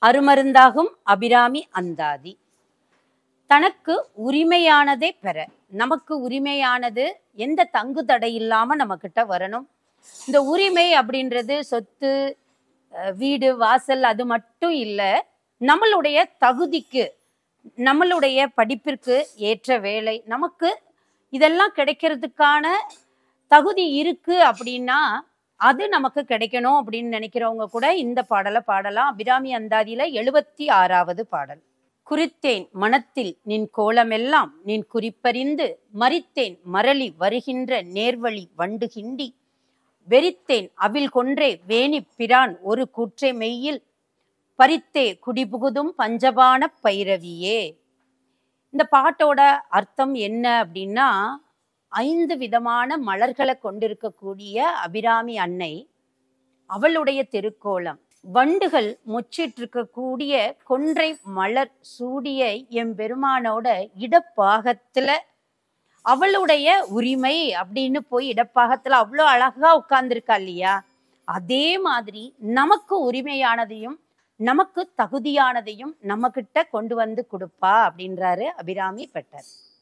அருமருந்தாகும் அபிராமி அந்தாதி தனக்கு உரிமையானதே பெற நமக்கு உரிமையானது எந்த தங்கு தடை இல்லாம நம்ம கிட்ட வரணும் இந்த உரிமை அப்படின்றது சொத்து அஹ், வீடு வாசல் அது மட்டும் இல்லை நம்மளுடைய தகுதிக்கு நம்மளுடைய படிப்பிற்கு ஏற்ற வேலை நமக்கு இதெல்லாம் கிடைக்கிறதுக்கான தகுதி இருக்கு அப்படின்னா அது நமக்கு கிடைக்கணும் அப்படின்னு நினைக்கிறவங்க கூட இந்த பாடலை பாடலாம் அபிராமி அந்தாதியில எழுபத்தி ஆறாவது பாடல் குறித்தேன் மனத்தில் நின் கோலமெல்லாம் நின் குறிப்பறிந்து மறித்தேன் மரளி வருகின்ற நேர்வழி வண்டு கிண்டி வெறித்தேன் அவில் கொன்றே வேணி பிரான் ஒரு கூற்றை மெய்யில் பறித்தே குடிபுகுதும் பஞ்சபான பைரவியே இந்த பாட்டோட அர்த்தம் என்ன அப்படின்னா ஐந்து விதமான மலர்களை கொண்டிருக்கக்கூடிய அபிராமி அன்னை அவளுடைய திருக்கோலம் வண்டுகள் முச்சிட்டு இருக்கக்கூடிய கொன்றை மலர் சூடிய எம்பெருமானோட இடப்பாகத்துல அவளுடைய உரிமை அப்படின்னு போய் இடப்பாகத்துல அவ்வளோ அழகா உட்கார்ந்துருக்கா இல்லையா அதே மாதிரி நமக்கு உரிமையானதையும் நமக்கு தகுதியானதையும் நம்ம கிட்ட கொண்டு வந்து கொடுப்பா அப்படின்றாரு அபிராமி பட்டர்